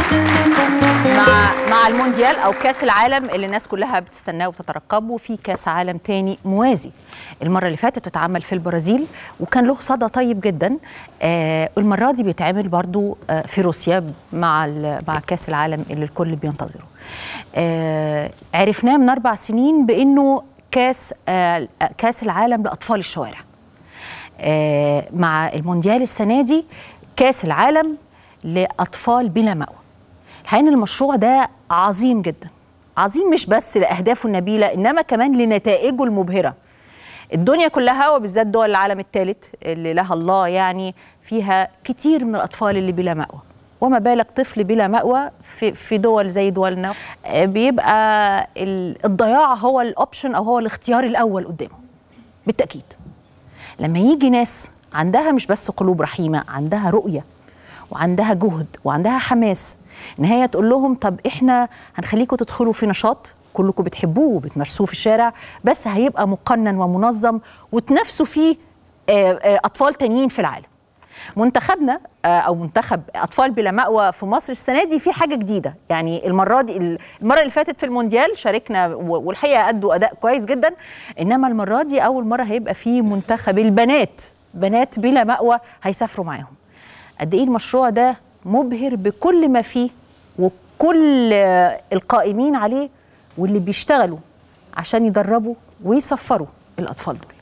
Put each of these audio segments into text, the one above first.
مع مع المونديال او كاس العالم اللي الناس كلها بتستناه وبتترقبه في كاس عالم تاني موازي المره اللي فاتت اتعمل في البرازيل وكان له صدى طيب جدا آه المره دي بيتعمل برضو آه في روسيا مع ال- مع كاس العالم اللي الكل بينتظره آه عرفناه من اربع سنين بانه كاس آه كاس العالم لاطفال الشوارع آه، مع المونديال السنه دي كاس العالم لاطفال بلا مأوى الحقيقه إن المشروع ده عظيم جدا عظيم مش بس لاهدافه النبيله انما كمان لنتائجه المبهره الدنيا كلها وبالذات دول العالم الثالث اللي لها الله يعني فيها كتير من الاطفال اللي بلا مأوى وما بالك طفل بلا مأوى في في دول زي دولنا آه، بيبقى ال- الضياع هو الاوبشن او هو الاختيار الاول قدامه بالتاكيد لما يجي ناس عندها مش بس قلوب رحيمه عندها رؤيه وعندها جهد وعندها حماس ان هي تقول لهم طب احنا هنخليكم تدخلوا في نشاط كلكم بتحبوه وبتمارسوه في الشارع بس هيبقى مقنن ومنظم وتنافسوا فيه آه، آه، اطفال تانيين في العالم منتخبنا آه، او منتخب اطفال بلا مأوى في مصر السنه دي في حاجه جديده يعني المره دي المره اللي فاتت في المونديال شاركنا و- والحقيقه ادوا اداء كويس جدا انما المره دي اول مره هيبقى في منتخب البنات بنات بلا مأوى هيسافروا معاهم قد ايه المشروع ده مبهر بكل ما فيه وكل آه، القائمين عليه واللي بيشتغلوا عشان يدربوا ويصفروا الاطفال دول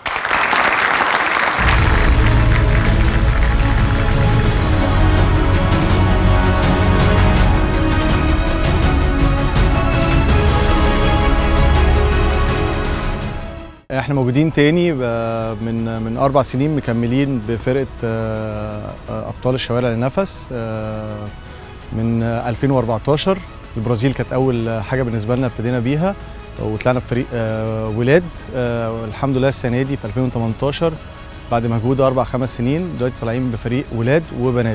احنا موجودين تاني ب- من من اربع سنين مكملين بفرقه آه، آه، ابطال الشوارع للنفس آه، من آه، 2014 البرازيل كانت اول حاجه بالنسبه لنا ابتدينا بيها وطلعنا بفريق آه، ولاد آه، والحمد لله السنه دي في 2018 بعد مجهود اربع خمس سنين دلوقتي طالعين بفريق ولاد وبنات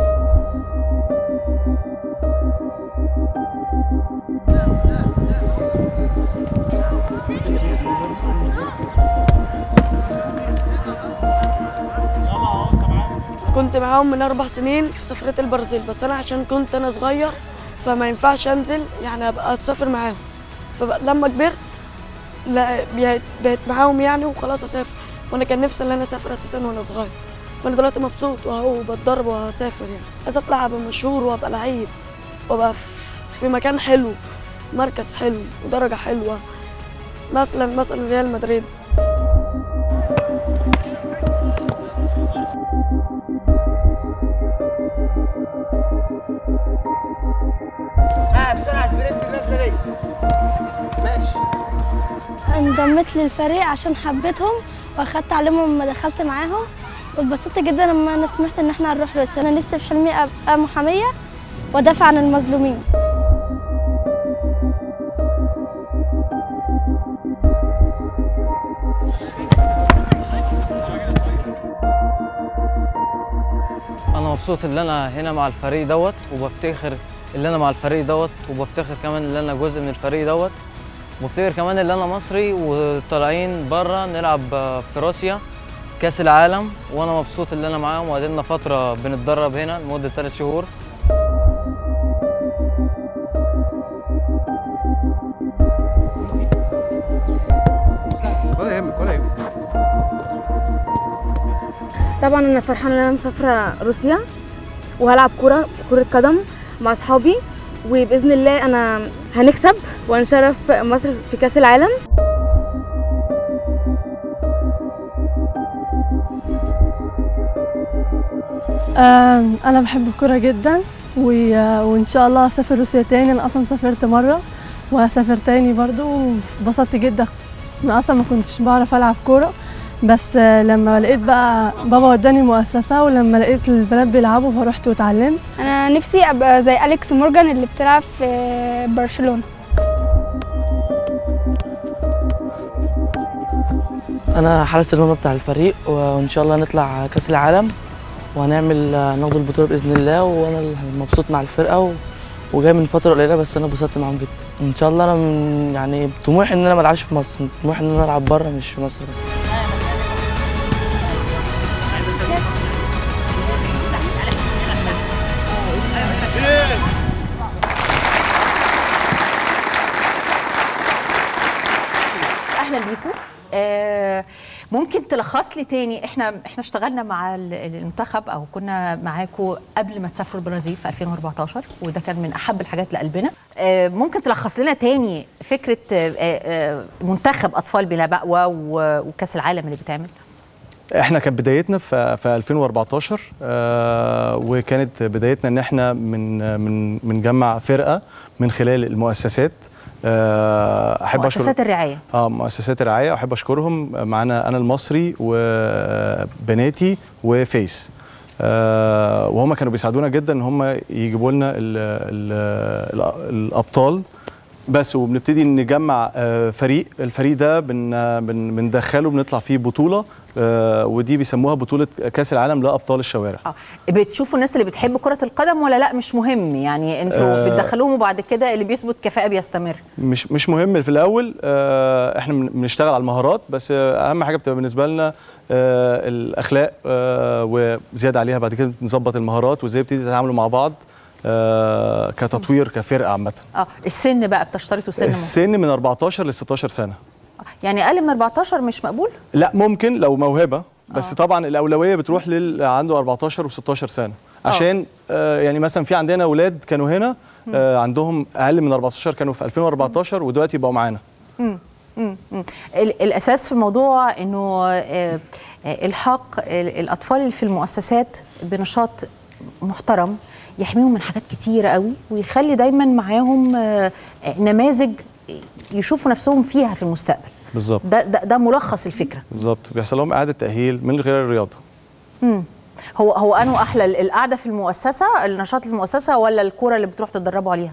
كنت معاهم من اربع سنين في سفريه البرازيل بس انا عشان كنت انا صغير فما ينفعش انزل يعني ابقى اسافر معاهم فلما كبرت لا بقيت بقيت معاهم يعني وخلاص اسافر وانا كان نفسي ان انا اسافر اساسا وانا صغير وانا دلوقتي مبسوط واهو بتدرب وهسافر يعني عايز اطلع ابقى مشهور وابقى لعيب وابقى في- في مكان حلو مركز حلو ودرجه حلوه مثلا مثلا ريال مدريد بسرعه سبرنت النازله دي ماشي انضميت للفريق عشان حبيتهم واخدت عليهم لما دخلت معاهم واتبسطت جدا لما انا سمعت ان احنا هنروح روسيا انا نفسي في حلمي ابقى محاميه وادافع عن المظلومين انا مبسوط ان انا هنا مع الفريق دوت وبفتخر ان انا مع الفريق دوت وبفتخر كمان ان انا جزء من الفريق دوت وبفتخر كمان ان انا مصري وطالعين بره نلعب في روسيا كاس العالم وانا مبسوط ان انا معاهم وقعدنا فتره بنتدرب هنا لمده ثلاث شهور ولا يهمك ولا يهمك طبعا انا فرحانه ان انا مسافره روسيا وهلعب كوره كره قدم مع اصحابي وباذن الله انا هنكسب وهنشرف مصر في كاس العالم آم، أنا بحب الكورة جدا و- وإن شاء الله أسافر روسيا تاني أنا أصلا سافرت مرة وهسافر تاني برضو وانبسطت جدا أنا أصلا ما كنتش بعرف ألعب كورة بس آه، لما لقيت بقى بابا وداني مؤسسة ولما لقيت البنات بيلعبوا فروحت واتعلمت انا نفسي ابقى زي اليكس مورجان اللي بتلعب في برشلونه انا حارس المرمى بتاع الفريق وان شاء الله نطلع كاس العالم وهنعمل ناخد البطوله باذن الله وانا مبسوط مع الفرقه و... وجاي من فتره قليله بس انا انبسطت معاهم جدا ان شاء الله انا من يعني طموحي ان انا ما العبش في مصر طموحي ان انا العب بره مش في مصر بس ممكن تلخص لي تاني احنا احنا اشتغلنا مع ال- المنتخب او كنا معاكم قبل ما تسافروا البرازيل في 2014 وده كان من احب الحاجات لقلبنا آه، ممكن تلخص لنا تاني فكره آه، آه، منتخب اطفال بلا مأوى و- وكاس العالم اللي بيتعمل احنا كانت بدايتنا في في 2014 آه وكانت بدايتنا ان احنا من من بنجمع فرقه من خلال المؤسسات آه احب مؤسسات الرعايه اه مؤسسات الرعايه احب اشكرهم معانا انا المصري وبناتي وفيس آه وهم كانوا بيساعدونا جدا ان هم يجيبوا لنا ال ال ال الابطال بس وبنبتدي نجمع آه، فريق الفريق ده بن بن بندخله بنطلع فيه بطوله آه، ودي بيسموها بطوله كاس العالم لابطال الشوارع اه بتشوفوا الناس اللي بتحب كره القدم ولا لا مش مهم يعني انتوا آه. بتدخلوهم وبعد كده اللي بيثبت كفاءه بيستمر مش مش مهم في الاول آه، احنا بن- بنشتغل على المهارات بس آه، اهم حاجه بتبقى بالنسبه لنا آه، الاخلاق آه، وزياده عليها بعد كده نظبط المهارات وازاي يبتدي يتعاملوا مع بعض آه، كتطوير كفرقه عامه اه السن بقى بتشترطوا سن مهم. السن من 14 ل 16 سنه يعني اقل من 14 مش مقبول لا ممكن لو موهبه بس طبعا الاولويه بتروح للي عنده 14 و16 سنه عشان آه يعني مثلا في عندنا اولاد كانوا هنا آه عندهم اقل من 14 كانوا في 2014 ودلوقتي بقوا معانا مم. مم. مم. ال- الاساس في الموضوع انه آه، آه، الحاق ال- الاطفال اللي في المؤسسات بنشاط محترم يحميهم من حاجات كتيره قوي ويخلي دايما معاهم آه، آه، نماذج يشوفوا نفسهم فيها في المستقبل بالظبط ده ده, ده ملخص الفكره بالظبط بيحصل لهم اعاده تاهيل من خلال الرياضه مم. هو هو انه احلى ال- القعده في المؤسسه النشاط في المؤسسه ولا الكوره اللي بتروح تتدربوا عليها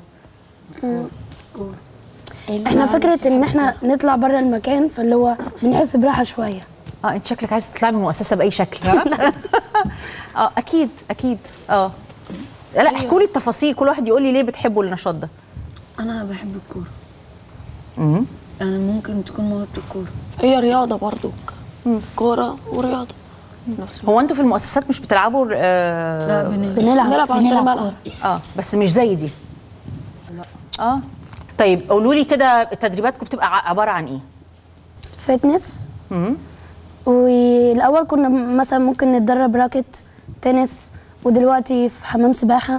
احنا فكره ان احنا نطلع بره المكان فاللي هو بنحس براحه شويه اه انت شكلك عايز تطلعي من المؤسسه باي شكل ها؟ اه اكيد اكيد اه لا احكوا لي التفاصيل كل واحد يقول لي ليه بتحبوا النشاط ده انا بحب الكوره امم يعني ممكن تكون موهبه الكوره هي رياضه برضو كوره ورياضه نفس هو انتوا في المؤسسات مش بتلعبوا آه لا بنلعب بنلعب بنلعب عند بنلعب الملعب اه بس مش زي دي اه طيب قولوا لي كده تدريباتكم بتبقى ع- عباره عن ايه فتنس امم والاول كنا مثلا ممكن نتدرب راكت تنس ودلوقتي في حمام سباحه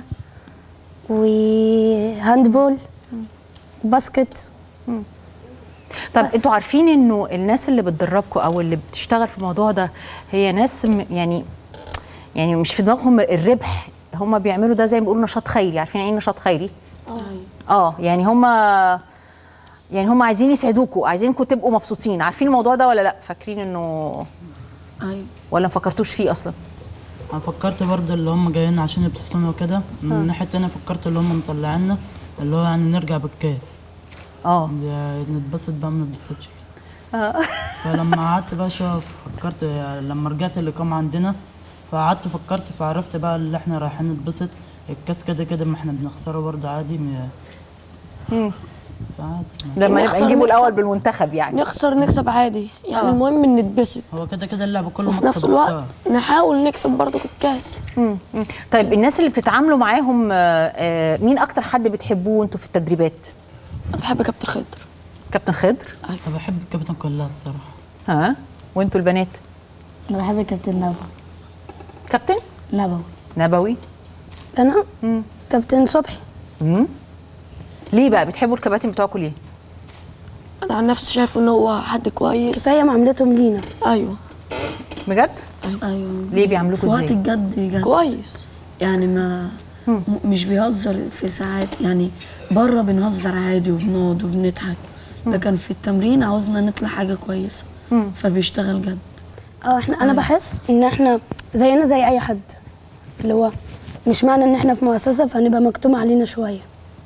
وهاندبول باسكت طب بس. انتوا عارفين انه الناس اللي بتدربكم او اللي بتشتغل في الموضوع ده هي ناس م- يعني يعني مش في دماغهم الربح هم بيعملوا ده زي ما بيقولوا نشاط خيري عارفين يعني ايه نشاط خيري اه يعني هم يعني هم عايزين يسعدوكوا عايزينكم تبقوا مبسوطين عارفين الموضوع ده ولا لا فاكرين انه ايوه ولا ما فكرتوش فيه اصلا انا فكرت برضه اللي هم جايين عشان يبسطونا وكده من الناحيه التانية فكرت اللي هم مطلعيننا اللي هو يعني نرجع بالكاس اه يعني نتبسط بقى ما نتبسطش كده فلما قعدت بقى شوف فكرت لما رجعت الإقامة عندنا فقعدت فكرت فعرفت بقى اللي احنا رايحين نتبسط الكاس كده كده ما احنا بنخسره برضه عادي م- مم. فعادي لما نبقى نخسر نجيبه نكسب. الاول بالمنتخب يعني نخسر نكسب عادي يعني المهم ان نتبسط هو كده كده اللعب كله وفي نفس مكسب الوقت وخسارة. نحاول نكسب برضو الكاس مم. مم. طيب الناس اللي بتتعاملوا معاهم آه، آه، مين اكتر حد بتحبوه انتوا في التدريبات انا بحب كابتن خضر كابتن خضر أنا بحب الكابتن كلها الصراحة ها وانتوا البنات انا بحب كابتن نبوي كابتن نبوي نبوي انا مم. كابتن صبحي مم. ليه بقى بتحبوا الكباتن بتوعكم ليه انا عن نفسي شايف ان هو حد كويس كفايه معاملتهم لينا ايوه بجد ايوه ليه بيعملوكوا في وقت ازاي الجد جد كويس يعني ما م- مش بيهزر في ساعات يعني بره بنهزر عادي وبنقعد وبنضحك لكن في التمرين عاوزنا نطلع حاجه كويسه فبيشتغل جد اه احنا انا بحس ان احنا زينا زي اي حد اللي هو مش معنى ان احنا في مؤسسه فنبقى مكتوم علينا شويه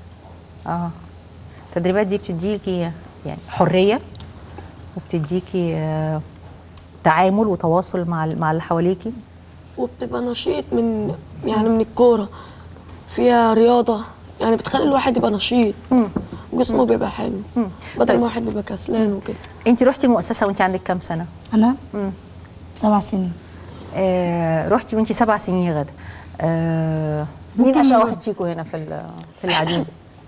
اه التدريبات دي بتديكي يعني حريه وبتديكي آه، تعامل وتواصل مع ال- مع اللي حواليكي وبتبقى نشيط من يعني من الكوره فيها رياضه يعني بتخلي الواحد يبقى نشيط جسمه بيبقى حلو بدل طيب. ما واحد بيبقى كسلان وكده انت رحتي المؤسسه وانت عندك كام سنه انا مم. سبع سنين آه رحتي وانت سبع سنين يا غدا آه مين اشقى واحد فيكم هنا في ال- في القاعدين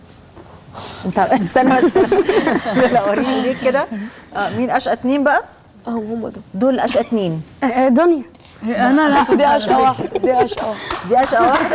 انت استنى بس لا وريني ليك كده آه مين اشقى اتنين بقى اهو هم دول دول اشقى اتنين دنيا انا لا بس دي اشقى واحده دي اشقى واحده دي اشقى واحده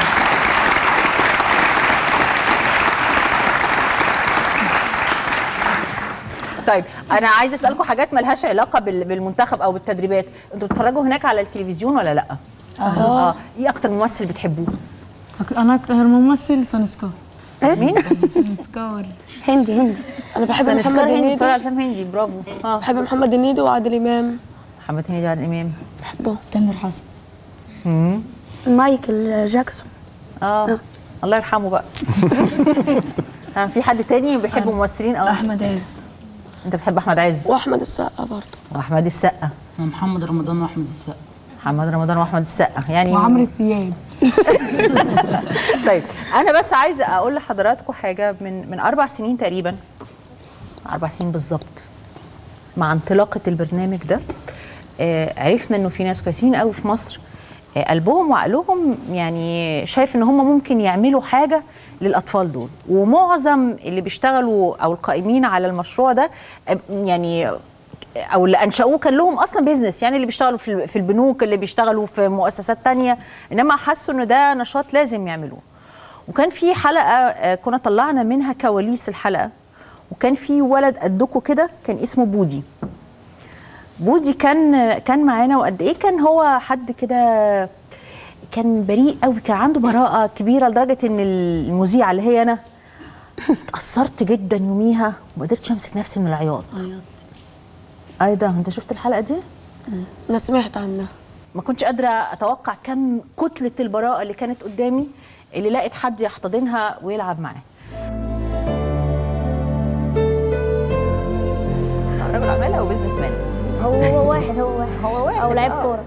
طيب انا عايزه اسالكم حاجات ملهاش علاقه بال- بالمنتخب او بالتدريبات انتوا بتتفرجوا هناك على التلفزيون ولا لا اه ايه اكتر ممثل بتحبوه انا اكتر ممثل سانسكار مين سانسكار هندي هندي انا بحب سنسكار محمد هندي بتتفرج على هنيدي افلام هندي برافو اه بحب محمد هنيدي وعادل امام محمد هنيدي وعادل امام بحبهم تامر حسني مم. مايكل جاكسون اه الله يرحمه بقى آه في حد تاني بيحب ممثلين او احمد عز انت بتحب احمد عز واحمد السقا برضه واحمد السقا أنا محمد رمضان واحمد السقا محمد رمضان واحمد السقا يعني وعمرو دياب طيب انا بس عايزه اقول لحضراتكم حاجه من من اربع سنين تقريبا اربع سنين بالظبط مع انطلاقه البرنامج ده آه عرفنا انه في ناس كويسين قوي في مصر آه قلبهم وعقلهم يعني شايف ان هم ممكن يعملوا حاجه للاطفال دول ومعظم اللي بيشتغلوا او القائمين على المشروع ده آه، يعني او اللي انشأوه كان لهم اصلا بيزنس يعني اللي بيشتغلوا في ال- في البنوك اللي بيشتغلوا في مؤسسات تانية انما حسوا انه ده نشاط لازم يعملوه وكان في حلقه آه، كنا طلعنا منها كواليس الحلقه وكان في ولد قدكم كده كان اسمه بودي بودي كان كان معانا وقد ايه كان هو حد كده كان بريء قوي كان عنده براءه كبيره لدرجه ان المذيعه اللي هي انا اتاثرت جدا يوميها وما قدرتش امسك نفسي من العياط ايه ده انت شفت الحلقه دي انا سمعت عنها ما كنتش قادره اتوقع كم كتله البراءه اللي كانت قدامي اللي لقيت حد يحتضنها ويلعب معاه رجل اعمال او بزنس مان هو هو واحد هو واحد هو واحد او لعيب آه. كوره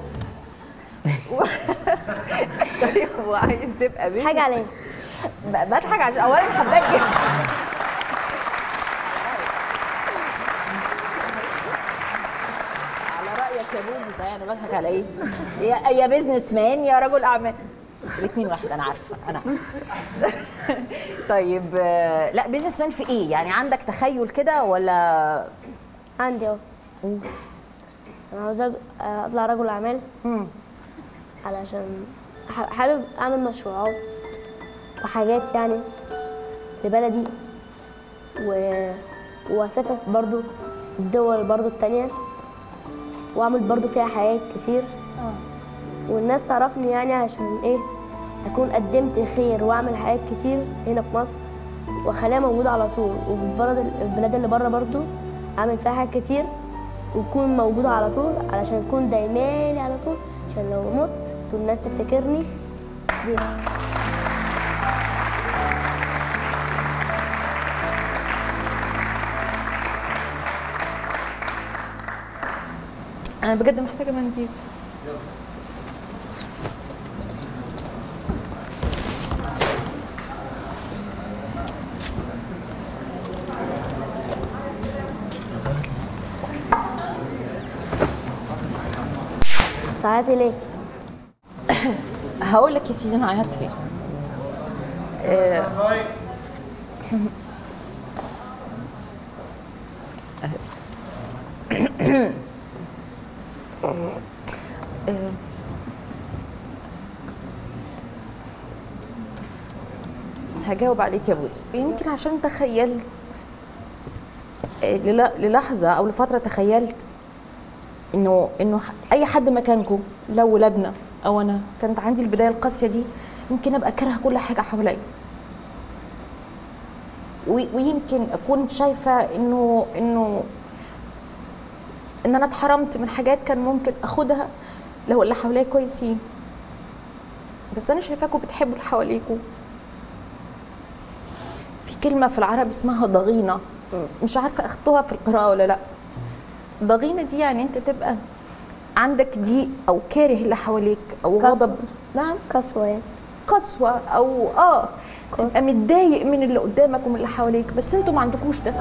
طيب وعايز تبقى بزنس حاجه عليه ب- بضحك عشان اولا حباك جدا على رايك يا بودي صحيح انا بضحك على ايه؟ يا يا بزنس مان يا رجل اعمال الاثنين واحد انا عارفه انا عارفه طيب آه، لا بزنس مان في ايه؟ يعني عندك تخيل كده ولا عندي اهو انا عاوز أج- اطلع رجل اعمال علشان ح- حابب اعمل مشروعات وحاجات يعني لبلدي و... واسافر برضو الدول برضو التانية واعمل برضو فيها حاجات كتير والناس تعرفني يعني عشان ايه اكون قدمت خير واعمل حاجات كتير هنا في مصر واخليها موجودة على طول وفي البلد البلاد اللي بره برضو اعمل فيها حاجات كتير وتكون موجودة على طول علشان اكون دايماني على طول عشان لو مت تكون الناس تفتكرني بيها. انا بجد محتاجه منديل ساعاتي ليه؟ هقول لك يا سيدي انا عيطت ليه آه، آه، هجاوب عليك يا بودي يمكن عشان تخيلت آه، لل- للحظه او لفتره تخيلت انه انه ح- اي حد مكانكم لو ولادنا او انا كانت عندي البدايه القاسيه دي يمكن ابقى كارهه كل حاجه حواليا وي- ويمكن اكون شايفه انه انه ان انا اتحرمت من حاجات كان ممكن اخدها لو اللي حواليا كويسين بس انا شايفاكم بتحبوا اللي حواليكم في كلمه في العربي اسمها ضغينه مش عارفه اخدتوها في القراءه ولا لا ضغينه دي يعني انت تبقى عندك ضيق او كاره اللي حواليك او قسوة. غضب نعم قسوة يعني قسوه او اه تبقى متضايق من اللي قدامك ومن اللي حواليك بس انتوا ما عندكوش ده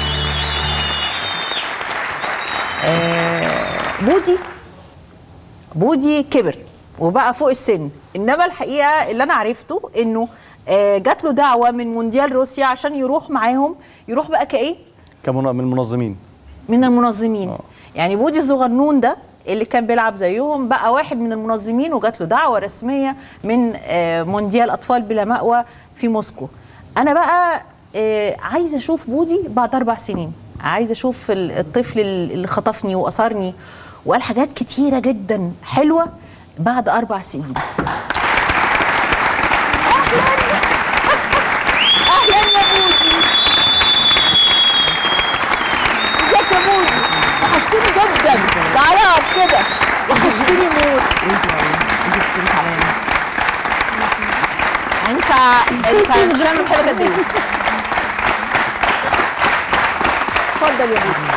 آه، بودي بودي كبر وبقى فوق السن انما الحقيقه اللي انا عرفته انه آه، جات له دعوه من مونديال روسيا عشان يروح معاهم يروح بقى كايه كمن من المنظمين من المنظمين يعني بودي الصغنون ده اللي كان بيلعب زيهم بقى واحد من المنظمين وجات له دعوه رسميه من آه، مونديال اطفال بلا مأوى في موسكو انا بقى آه، عايزه اشوف بودي بعد اربع سنين عايزه اشوف ال- الطفل اللي خطفني واثرني وقال حاجات كتيره جدا حلوه بعد اربع سنين اهلا يا بودي ازيك يا بودي وحشتني جدا تعالى اقعد كده وحشتني موت انت انت مش فاهم بحبك قد ايه اتفضل يا بودي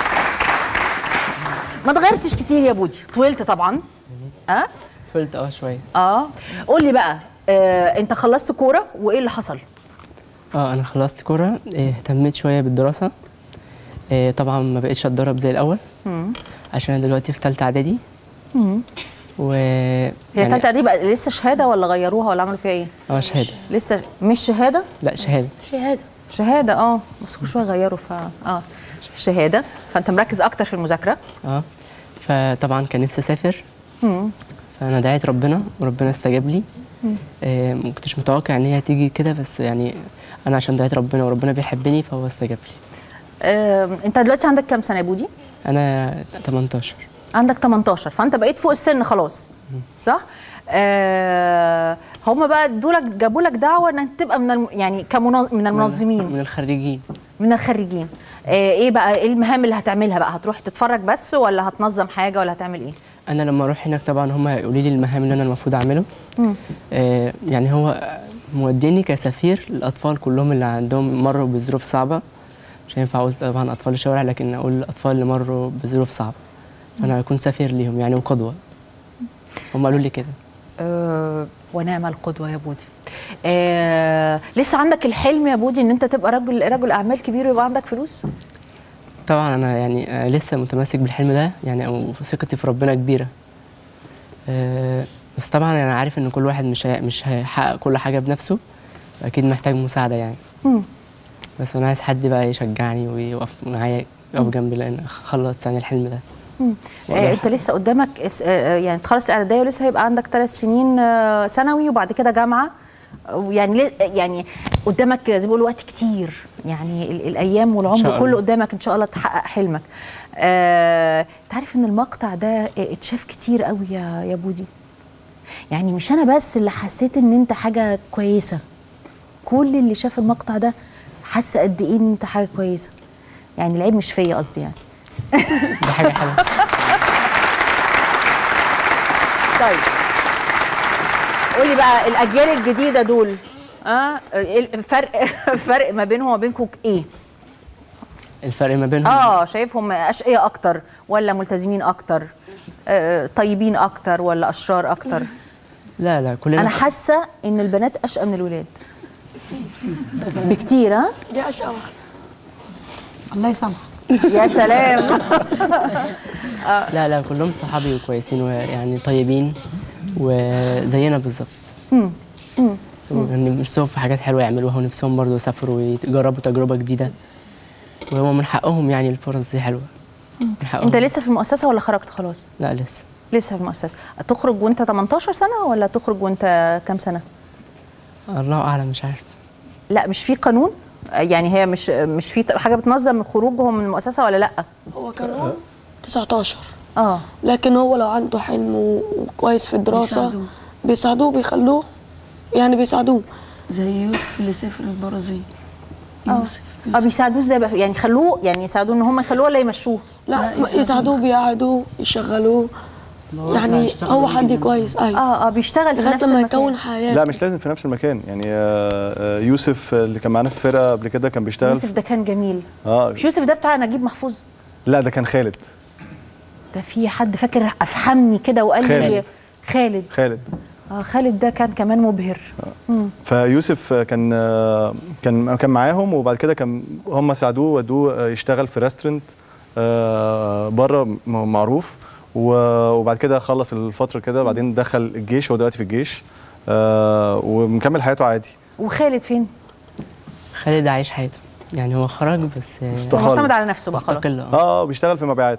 ما اتغيرتش كتير يا بودي طولت طبعا اه فلت اه شويه اه قول لي بقى آه انت خلصت كوره وايه اللي حصل اه انا خلصت كوره إيه، اهتميت شويه بالدراسه إيه، طبعا ما بقتش اتدرب زي الاول مم. عشان أنا دلوقتي في ثالثه اعدادي مم. و هي يعني- تالتة دي بقى لسه شهاده ولا غيروها ولا عملوا فيها ايه اه شهاده لسه مش شهاده لا شهاده شهاده شهاده اه بس كل شويه غيروا ف اه شهاده فانت مركز اكتر في المذاكره اه فطبعا كان نفسي اسافر مم. فانا دعيت ربنا وربنا استجاب لي مم. إيه، ما كنتش متوقع ان هي هتيجي كده بس يعني انا عشان دعيت ربنا وربنا بيحبني فهو استجاب لي آه انت دلوقتي عندك كام سنه يا بودي انا 18 عندك 18 فانت بقيت فوق السن خلاص صح آه هم بقى دولك جابوا لك دعوه انك تبقى من الم... يعني كمنظ... من المنظمين من الخريجين من الخريجين آه ايه بقى ايه المهام اللي هتعملها بقى هتروح تتفرج بس ولا هتنظم حاجه ولا هتعمل ايه انا لما اروح هناك طبعا هم هيقولوا لي المهام اللي انا المفروض اعمله مم. آه، يعني هو موديني كسفير للاطفال كلهم اللي عندهم مروا بظروف صعبه مش هينفع اقول طبعا اطفال الشوارع لكن اقول الاطفال اللي مروا بظروف صعبه فانا هكون سفير ليهم يعني وقدوه هم قالوا لي كده آه ونعم القدوه يا بودي آه لسه عندك الحلم يا بودي ان انت تبقى رجل رجل اعمال كبير ويبقى عندك فلوس طبعا انا يعني آه، لسه متمسك بالحلم ده يعني او ثقتي في ربنا كبيره آه، بس طبعا انا عارف ان كل واحد مش هي- مش هيحقق كل حاجه بنفسه اكيد محتاج مساعده يعني مم. بس انا عايز حد بقى يشجعني ويقف معايا يقف جنبي لان اخلص يعني الحلم ده مم. آه انت لسه قدامك اس- آه يعني تخلص الاعداديه ولسه هيبقى عندك ثلاث سنين آه ثانوي وبعد كده جامعه يعني لي- يعني قدامك زي ما بيقولوا وقت كتير يعني ال- الايام شاء والعمر الله. كله قدامك ان شاء الله تحقق حلمك آه انت عارف ان المقطع ده اتشاف كتير قوي يا يا بودي يعني مش انا بس اللي حسيت ان انت حاجه كويسه كل اللي شاف المقطع ده حس قد ايه ان انت حاجه كويسه يعني العيب مش فيا قصدي يعني دي حاجه حلوه طيب قولي بقى الاجيال الجديده دول اه الفرق الفرق ما بينهم وما بينكم ايه الفرق ما بينهم اه شايفهم اشقياء اكتر ولا ملتزمين اكتر آه طيبين اكتر ولا اشرار اكتر لا لا كلنا انا حاسه ان البنات اشقى من الولاد بكتير ها دي اشقى واحده الله يسامحك يا سلام لا لا كلهم صحابي وكويسين ويعني طيبين وزينا بالظبط مم. مم. يعني نفسهم في حاجات حلوه يعملوها ونفسهم برضه يسافروا ويجربوا تجربه جديده وهو من حقهم يعني الفرص دي حلوه من حقهم انت لسه في المؤسسه ولا خرجت خلاص لا لسه لسه في المؤسسه تخرج وانت 18 سنه ولا تخرج وانت كام سنه الله اعلم مش عارف لا مش في قانون يعني هي مش مش في حاجه بتنظم خروجهم من المؤسسه ولا لا هو كان 19 اه لكن هو لو عنده حلم و- وكويس في الدراسه بيساعدوه. بيساعدوه بيخلوه يعني بيساعدوه زي يوسف اللي سافر البرازيل اه اه بيساعدوه ازاي بقى يعني يخلوه يعني يساعدوه ان هم يخلوه ولا يمشوه لا يساعدوه بيقعدوه يشغلوه يعني هو حد كويس ايوه اه اه بيشتغل في لغايه نفس لما المكان. يكون حياه لا مش لازم في نفس المكان يعني آه، آه، يوسف اللي كان معانا في الفرقه قبل كده كان بيشتغل يوسف ده كان جميل اه مش يوسف ده بتاع نجيب محفوظ لا ده كان خالد ده في حد فاكر افهمني كده وقال لي خالد. خالد خالد اه خالد ده كان كمان مبهر مم. فيوسف كان كان كان معاهم وبعد كده كان هم ساعدوه ودوه يشتغل في ريستورنت بره معروف و- وبعد كده خلص الفتره كده بعدين دخل الجيش هو دلوقتي في الجيش آه، ومكمل حياته عادي وخالد فين؟ خالد عايش حياته يعني هو خرج بس آه، استقال. معتمد على نفسه بقى خلاص مستقل اه اه بيشتغل في مبيعات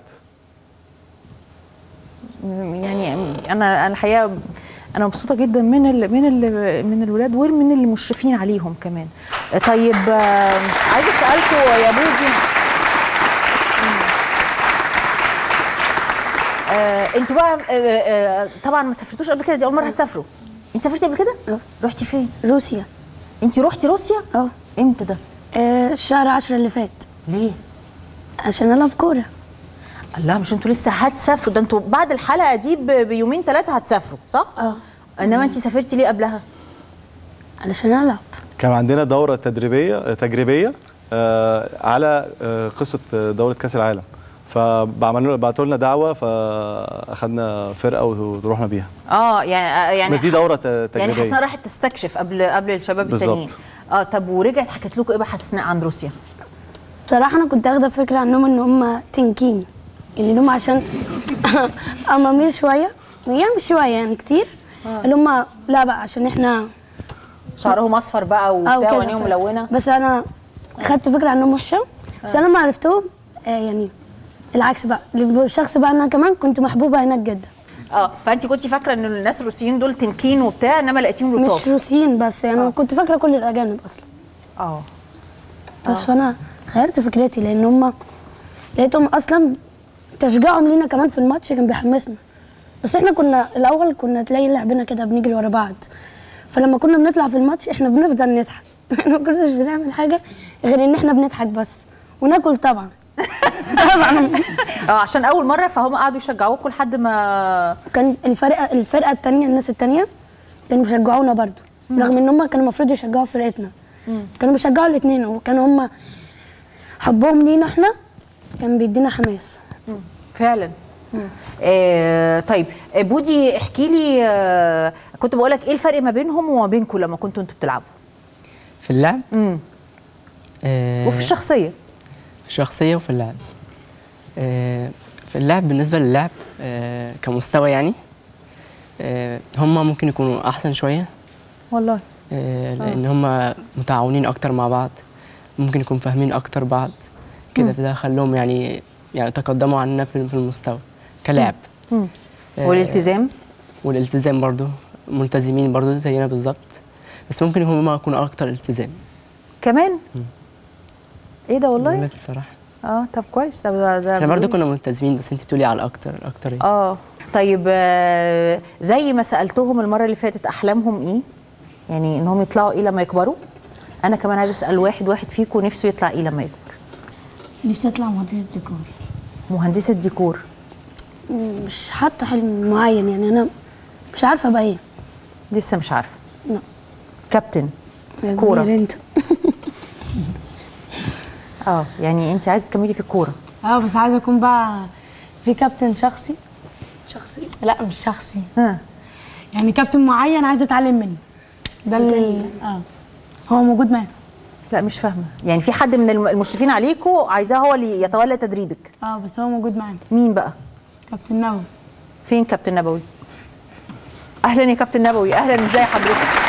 يعني انا انا الحقيقه انا مبسوطه جدا من ال من ال من الولاد ومن المشرفين عليهم كمان طيب آه، عايزه اسالكم يا بودي آه انتوا بقى آه آه طبعا ما سافرتوش قبل كده دي اول مره هتسافروا انت سافرتي قبل كده؟ اه رحتي فين؟ روسيا انت رحتي روسيا؟ اه امتى ده؟ آه، شهر عشرة اللي فات ليه؟ عشان العب كوره الله مش انتوا لسه هتسافروا ده انتوا بعد الحلقه دي ب- بيومين ثلاثه هتسافروا صح؟ اه انما انت سافرتي ليه قبلها؟ علشان العب كان عندنا دوره تدريبيه تجريبيه آه، على آه، قصه آه، دوره كاس العالم فبعملوا بعتوا لنا دعوه فاخدنا فرقه ورحنا بيها اه يعني آه يعني بس دي دوره ت- يعني تجريبيه حسنا راحت تستكشف قبل قبل الشباب بالظبط. التانيين اه طب ورجعت حكت لكم ايه بقى حسناء عن روسيا؟ بصراحه انا كنت واخده فكره عنهم ان هم تنكين اللي هم عشان امامير شويه يعني مش شويه يعني كتير اللي هم لا بقى عشان احنا شعرهم اصفر بقى أو وبتاع كده وعينيهم ف- ملونه بس انا خدت فكره عنهم وحشه بس انا لما عرفتهم آه يعني العكس بقى الشخص بقى انا كمان كنت محبوبه هناك جدا اه فانت كنت فاكره ان الناس الروسيين دول تنكين وبتاع انما لقيتيهم مش لطاف روسيين بس يعني آه. كنت فاكره كل الاجانب اصلا اه بس فانا غيرت فكرتي لان هم لقيتهم اصلا تشجيعهم لينا كمان في الماتش كان بيحمسنا بس احنا كنا الاول كنا تلاقي لعبنا كده بنجري ورا بعض فلما كنا بنطلع في الماتش احنا بنفضل نضحك احنا ما كناش بنعمل حاجه غير ان احنا بنضحك بس وناكل طبعا طبعا اه عشان اول مره فهم قعدوا يشجعوكم لحد ما كان الفرقه الفرقه الثانيه الناس الثانيه كانوا بيشجعونا برضو رغم ان هم كانوا المفروض يشجعوا فرقتنا كانوا بيشجعوا الاثنين وكانوا هم حبهم لينا احنا كان بيدينا حماس فعلا آه طيب آه، بودي احكي لي آه كنت بقول لك ايه الفرق ما بينهم وما بينكم لما كنتوا انتوا بتلعبوا في اللعب امم آه، وفي الشخصيه في الشخصية وفي اللعب آه، في اللعب بالنسبة للعب آه، كمستوى يعني آه، هم ممكن يكونوا أحسن شوية والله آه، لأن هم متعاونين أكتر مع بعض ممكن يكونوا فاهمين أكتر بعض مم. كده فده خلوهم يعني يعني تقدموا عننا في في المستوى كلاعب مم. آه، والالتزام والالتزام برضو ملتزمين برضو زينا بالظبط بس ممكن هم يكونوا أكتر التزام كمان ايه ده بقول والله لك الصراحة اه طب كويس طب ده, ده احنا برضو بيقول- كنا ملتزمين بس انت بتقولي على اكتر اكتر يعني. اه طيب آه، زي ما سالتهم المره اللي فاتت احلامهم ايه يعني انهم يطلعوا ايه لما يكبروا انا كمان عايزه اسال واحد واحد فيكم نفسه يطلع ايه لما يكبر نفسي اطلع مهندسه ديكور مهندسه ديكور مش حاطه حلم معين يعني انا مش عارفه ابقى ايه لسه مش عارفه لا كابتن يا كورة. كبير انت اه يعني انت عايزه تكملي في الكوره اه بس عايزه اكون بقى في كابتن شخصي شخصي لا مش شخصي ها يعني كابتن معين عايزه اتعلم منه ده زي- اللي اه هو موجود معانا لا مش فاهمه يعني في حد من الم- المشرفين عليكم عايزاه هو اللي يتولى تدريبك اه بس هو موجود معانا مين بقى كابتن نووي فين كابتن نبوي اهلا يا كابتن نبوي اهلا ازاي حضرتك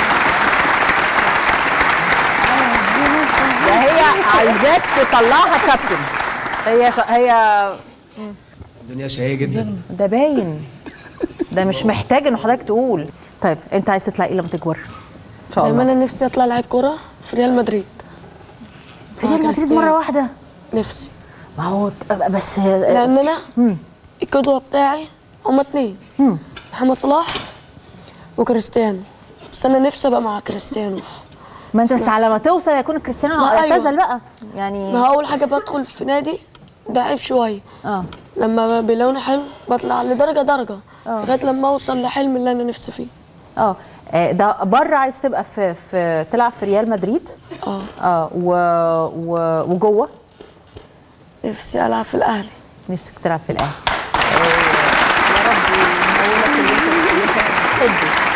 ده هي عايزاك تطلعها كابتن هي ش... هي الدنيا شقية جدا ده باين ده مش محتاج ان حضرتك تقول طيب انت عايز تطلع ايه لما تكبر ان شاء لما الله انا نفسي اطلع لعيب كوره في ريال مدريد في ريال مدريد كريستيانو. مره واحده نفسي ما هو بس لان انا مم. القدوه بتاعي هما اتنين مم. محمد صلاح وكريستيانو بس انا نفسي ابقى مع كريستيانو ما انت بس على ما توصل يكون كريستيانو ما أيوة. اعتزل بقى يعني ما هو اول حاجه بدخل في نادي ضعيف شويه اه لما بيلاقوني حلو بطلع لدرجه درجه آه. لغايه لما اوصل لحلم اللي انا نفسي فيه اه آه، ده بره عايز تبقى في, في تلعب في ريال مدريد اه اه و... و... وجوه نفسي العب في الاهلي نفسك تلعب في الاهلي آه، يا رب ينولك اللي انت اللي انت بتحبه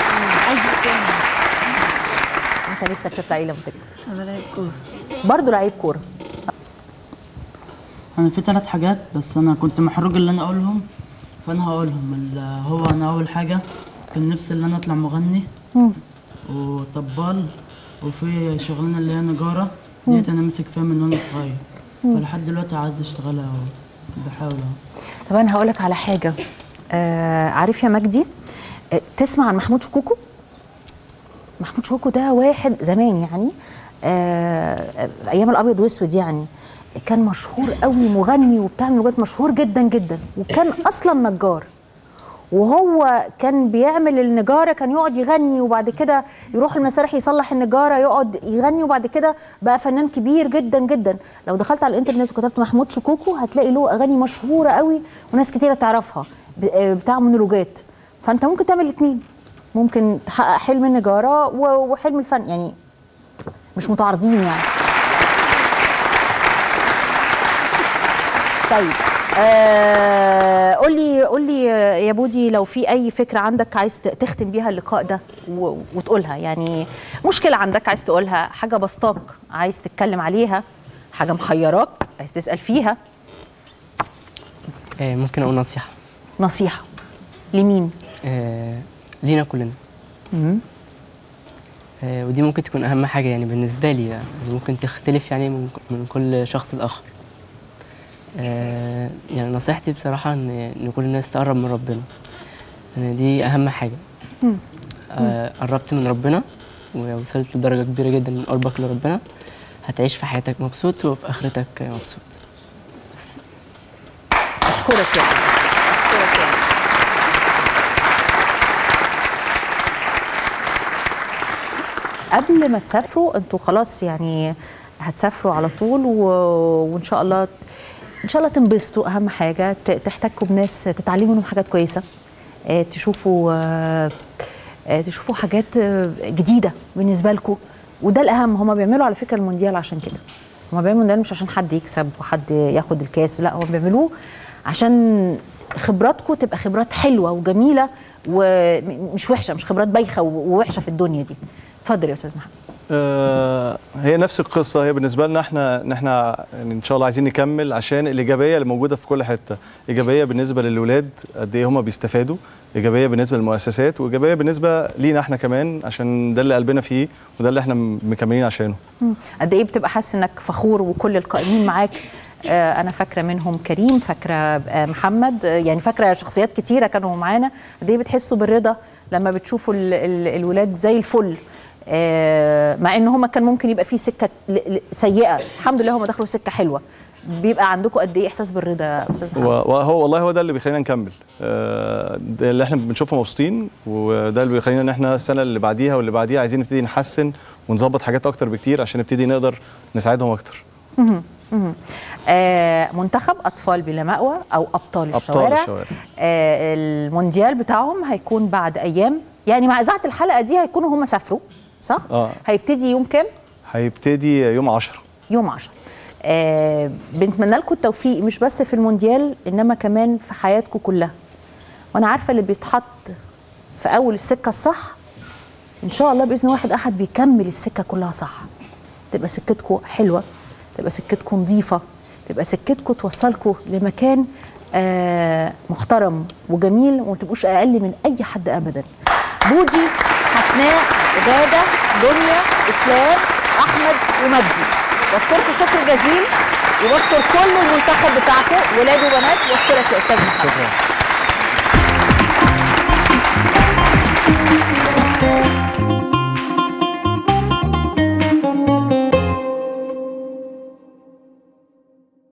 انت نفسك تطلع ايه لما تكبر؟ انا لعيب كوره برضه لعيب كوره انا في ثلاث حاجات بس انا كنت محروج اللي انا اقولهم فانا هقولهم ال- هو انا اول حاجه كان نفسي ان انا اطلع مغني مم. وطبال وفي شغلانه اللي هي نجاره مم. ديت انا ماسك فيها من وانا صغير مم. فلحد دلوقتي عايز اشتغلها وبحاول اهو طب انا هقول لك على حاجه آه عارف يا مجدي آه تسمع عن محمود شكوكو محمود شكوكو ده واحد زمان يعني آه ايام الابيض واسود يعني كان مشهور قوي مغني وبتاع من لغات مشهور جدا جدا وكان اصلا نجار وهو كان بيعمل النجاره كان يقعد يغني وبعد كده يروح المسارح يصلح النجاره يقعد يغني وبعد كده بقى فنان كبير جدا جدا لو دخلت على الانترنت وكتبت محمود شكوكو هتلاقي له اغاني مشهوره قوي وناس كتيره تعرفها ب- آه، بتاع مونولوجات فانت ممكن تعمل الاثنين ممكن تحقق حلم النجاره و- وحلم الفن يعني مش متعارضين يعني طيب آه قول لي قول لي يا بودي لو في اي فكره عندك عايز ت- تختم بيها اللقاء ده و- وتقولها يعني مشكله عندك عايز تقولها حاجه بسطاك عايز تتكلم عليها حاجه محيراك عايز تسال فيها آه، ممكن اقول نصيحه نصيحه لمين آه، لينا كلنا مم. آه، ودي ممكن تكون اهم حاجه يعني بالنسبه لي يعني ممكن تختلف يعني من من كل شخص لاخر آه، يعني نصيحتي بصراحه ان ان كل الناس تقرب من ربنا يعني دي اهم حاجه مم. آه، قربت من ربنا ووصلت لدرجه كبيره جدا من قربك لربنا هتعيش في حياتك مبسوط وفي اخرتك مبسوط اشكرك يا اشكرك يا قبل ما تسافروا انتوا خلاص يعني هتسافروا على طول و... وان شاء الله ان شاء الله تنبسطوا اهم حاجه ت- تحتكوا بناس تتعلموا منهم حاجات كويسه آه، تشوفوا آه، آه، تشوفوا حاجات آه، جديده بالنسبه لكم وده الاهم هما بيعملوا على فكره المونديال عشان كده هما بيعملوا المونديال مش عشان حد يكسب وحد ياخد الكاس لا هما بيعملوه عشان خبراتكم تبقى خبرات حلوه وجميله ومش وحشه مش خبرات بايخه ووحشه في الدنيا دي اتفضل يا استاذ محمد آه، هي نفس القصه هي بالنسبه لنا احنا ان احنا يعني ان شاء الله عايزين نكمل عشان الايجابيه اللي موجوده في كل حته ايجابيه بالنسبه للولاد قد ايه هم بيستفادوا ايجابيه بالنسبه للمؤسسات وايجابيه بالنسبه لينا احنا كمان عشان ده اللي قلبنا فيه وده اللي احنا مكملين عشانه مم. قد ايه بتبقى حاسس انك فخور وكل القائمين معاك آه، انا فاكره منهم كريم فاكره آه، محمد آه، يعني فاكره شخصيات كتيره كانوا معانا قد ايه بتحسوا بالرضا لما بتشوفوا ال ال الولاد زي الفل آه، مع ان هم كان ممكن يبقى في سكه ل- ل- سيئه الحمد لله هم دخلوا سكه حلوه بيبقى عندكم قد ايه احساس بالرضا يا استاذ محمد وهو والله هو ده اللي بيخلينا نكمل آه، ده اللي احنا بنشوفه مبسوطين وده اللي بيخلينا ان احنا السنه اللي بعديها واللي بعديها عايزين نبتدي نحسن ونظبط حاجات اكتر بكتير عشان نبتدي نقدر نساعدهم اكتر مهم. مهم. آه منتخب اطفال بلا مأوى او ابطال, أبطال الشوارع, الشوارع. آه المونديال بتاعهم هيكون بعد ايام يعني مع اذاعه الحلقه دي هيكونوا هم سافروا صح اه هيبتدي يوم كام هيبتدي يوم 10 يوم 10 آه بنتمنى لكم التوفيق مش بس في المونديال انما كمان في حياتكم كلها وانا عارفه اللي بيتحط في اول السكه الصح ان شاء الله باذن واحد احد بيكمل السكه كلها صح تبقى سكتكم حلوه تبقى سكتكم نظيفه تبقى سكتكم توصلكم لمكان آه محترم وجميل وما تبقوش اقل من اي حد ابدا بودي حسناء غاده دنيا اسلام احمد ومجدي بشكركم شكر جزيل وبشكر كل المنتخب بتاعكم ولاد وبنات واشكرك يا استاذ محمد